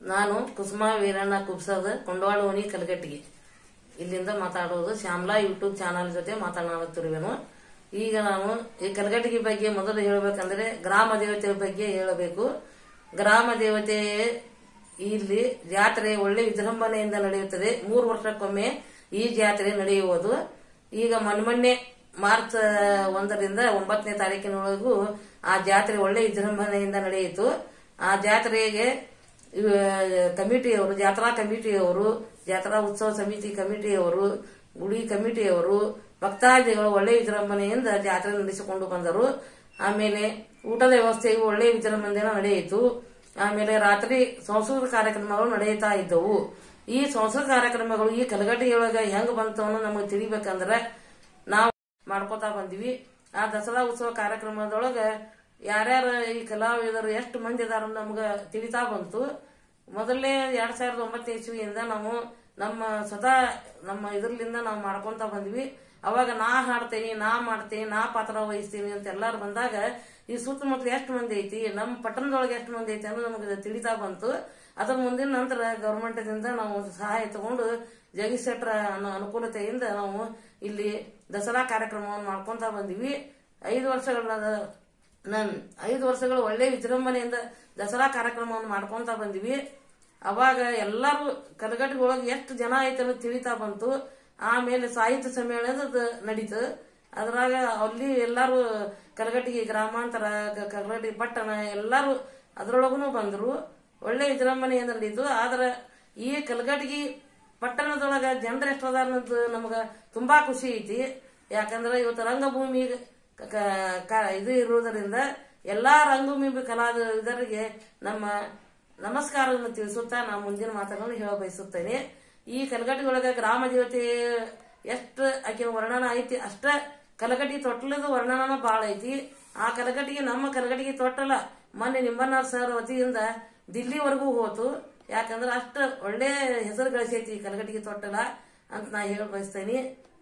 ನಾನು ಕುಸುಮಾ ವೀರಣ್ಣ ಕುಬ್ಸದ ಕೊಂಡವಾಳ ಓಣಿ ಕಲಗಟ್ಟಿಗೆ ಇಲ್ಲಿಂದ ಮಾತಾಡೋದು ಶ್ಯಾಮ್ಲಾ ಯೂಟ್ಯೂಬ್ ಚಾನಲ್ ಜೊತೆ ಮಾತನಾಡುತ್ತಿರುವೆನು ಈಗ ನಾನು ಈ ಕಲಗಟ್ಟಿಗೆ ಬಗ್ಗೆ ಮೊದಲು ಹೇಳಬೇಕಂದ್ರೆ ಗ್ರಾಮ ದೇವತೆ ಬಗ್ಗೆ ಹೇಳಬೇಕು ಗ್ರಾಮ ದೇವತೆ ಇಲ್ಲಿ ಜಾತ್ರೆ ಒಳ್ಳೆ ವಿಜೃಂಭಣೆಯಿಂದ ನಡೆಯುತ್ತದೆ ಮೂರು ವರ್ಷಕ್ಕೊಮ್ಮೆ ಈ ಜಾತ್ರೆ ನಡೆಯುವುದು ಈಗ ಮೊನ್ನೆ ಮಾರ್ಚ್ ಒಂದರಿಂದ ಒಂಬತ್ತನೇ ತಾರೀಕಿನೊಳಗೂ ಆ ಜಾತ್ರೆ ಒಳ್ಳೆ ವಿಜೃಂಭಣೆಯಿಂದ ನಡೆಯಿತು ಆ ಜಾತ್ರೆಗೆ ಇವ ಕಮಿಟಿಯವರು ಜಾತ್ರಾ ಕಮಿಟಿಯವರು ಜಾತ್ರಾ ಉತ್ಸವ ಸಮಿತಿ ಕಮಿಟಿಯವರು ಗುಡಿ ಕಮಿಟಿಯವರು ಭಕ್ತಾದಿಗಳು ಒಳ್ಳೆ ವಿಜೃಂಭಣೆಯಿಂದ ಜಾತ್ರೆ ನಡೆಸಿಕೊಂಡು ಬಂದರು ಆಮೇಲೆ ಊಟದ ವ್ಯವಸ್ಥೆಯು ಒಳ್ಳೆ ವಿಜೃಂಭಣೆಯಿಂದ ನಡೆಯಿತು ಆಮೇಲೆ ರಾತ್ರಿ ಸಂಸ್ಕೃತ ಕಾರ್ಯಕ್ರಮಗಳು ನಡೆಯುತ್ತಾ ಇದ್ದವು ಈ ಸಂಸ್ಕೃತ ಕಾರ್ಯಕ್ರಮಗಳು ಈ ಕಲಗಟ್ಟಿಯೊಳಗ ಹೆಂಗ್ ಬಂತು ಅನ್ನೋ ನಮಗೆ ತಿಳಿಬೇಕಂದ್ರೆ ನಾವು ಮಾಡ್ಕೋತಾ ಬಂದ್ವಿ ಆ ದಸರಾ ಉತ್ಸವ ಕಾರ್ಯಕ್ರಮದೊಳಗ ಯಾರ್ಯಾರ ಈ ಕಲಾವಿದರು ಎಷ್ಟು ಮಂದಿ ಇದಾರ ನಮ್ಗ ತಿಳಿತಾ ಬಂತು ಮೊದಲನೇ ಎರಡ್ ಸಾವಿರದ ಒಂಬತ್ತನೇ ಇಸ್ವಿಯಿಂದ ನಾವು ನಮ್ಮ ಸ್ವತಃ ನಮ್ಮ ಇದ್ರಲಿಂದ ನಾವು ಮಾಡ್ಕೊಂತ ಬಂದ್ವಿ ಅವಾಗ ನಾ ಹಾಡ್ತೇನೆ ನಾ ಮಾಡ್ತೇನೆ ನಾ ಪಾತ್ರ ವಹಿಸ್ತೀನಿ ಅಂತ ಎಲ್ಲಾರು ಬಂದಾಗ ಈ ಸುತ್ತಮುತ್ತಲು ಎಷ್ಟು ಮಂದಿ ಐತಿ ನಮ್ಮ ಪಟ್ಟಣದೊಳಗೆ ಎಷ್ಟು ಮಂದಿ ಐತಿ ಅನ್ನೋದು ನಮಗೆ ತಿಳಿತಾ ಬಂತು ಅದ್ರ ಮುಂದಿನ ನಂತರ ಗವರ್ಮೆಂಟ್ದಿಂದ ನಾವು ಸಹಾಯ ತಗೊಂಡು ಜಗದೀಶ್ ಶೆಟ್ಟರ ಅನ್ನೋ ಅನುಕೂಲತೆಯಿಂದ ನಾವು ಇಲ್ಲಿ ದಸರಾ ಕಾರ್ಯಕ್ರಮವನ್ನು ಮಾಡ್ಕೊಂತ ಬಂದಿವಿ ಐದು ವರ್ಷಗಳ ನನ್ ಐದು ವರ್ಷಗಳು ಒಳ್ಳೆ ವಿಜೃಂಭಣೆಯಿಂದ ದಸರಾ ಕಾರ್ಯಕ್ರಮವನ್ನು ಮಾಡ್ಕೊಂತ ಬಂದಿವಿ ಅವಾಗ ಎಲ್ಲಾರು ಕಲಗಟ್ಟಿಗೆ ಒಳಗೆ ಎಷ್ಟು ಜನ ಐತೆ ಅನ್ನೋದು ತಿಳಿತಾ ಬಂತು ಆಮೇಲೆ ಸಾಹಿತ್ಯ ಸಮ್ಮೇಳನದ ನಡೀತು ಅದ್ರಾಗ ಅಲ್ಲಿ ಎಲ್ಲಾರು ಕಲಗಟ್ಟಿಗೆ ಗ್ರಾಮಾಂತರ ಕ- ಕಲಗಟ್ಟಿಗೆ ಪಟ್ಟಣ ಎಲ್ಲಾರು ಅದ್ರೊಳಗೂ ಬಂದ್ರು ಒಳ್ಳೆ ವಿಜೃಂಭಣೆಯಿಂದ ನಡೀತು ಆದ್ರೆ ಈ ಕಲಗಟ್ಟಿಗೆ ಪಟ್ಟಣದೊಳಗ ಜನರು ಎಷ್ಟು ಅದಾರ ಅನ್ನೋದು ನಮಗ ತುಂಬಾ ಖುಷಿ ಐತಿ ಯಾಕಂದ್ರೆ ಇವತ್ತು ರಂಗಭೂಮಿ ಕ- ಕ- ಕ- ಇದು ಇರುವುದರಿಂದ ಎಲ್ಲಾ ರಂಗಭೂಮಿ ಕಲಾವಿದರಿಗೆ ನಮ್ಮ ನಮಸ್ಕಾರವನ್ನು ತಿಳಿಸುತ್ತಾ ನಾನು ಮುಂದಿನ ಮಾತುಗಳನ್ನು ಹೇಳ ಬಯಸುತ್ತೇನೆ ಈ ಕಲಗಟ್ಟಿ ಒಳಗ ಗ್ರಾಮ ದೇವತೆ ಎಷ್ಟು ಆಕೆ ವರ್ಣನ ಐತಿ ಅಷ್ಟ ಕಲಗಟ್ಟಿ ತೊಟ್ಲದ ವರ್ಣನ ಬಾಳ ಐತಿ ಆ ಕಲಗಟ್ಟಿಗೆ ನಮ್ಮ ಕಲಗಟ್ಟಿಗೆ ತೊಟ್ಟಲ ಮೊನ್ನೆ ನಿಂಬಣ್ಣಾರ್ ಸರ್ ವತಿಯಿಂದ ದಿಲ್ಲಿವರೆಗೂ ಹೋತು ಯಾಕಂದ್ರೆ ಅಷ್ಟ ಒಳ್ಳೆ ಹೆಸರು ಗಳಿಸೈತಿ ಈ ಕಲಗಟ್ಟಿಗೆ ತೊಟ್ಟಲ ಅಂತ ನಾ ಹೇಳ ಬಯಸ್ತೇನೆ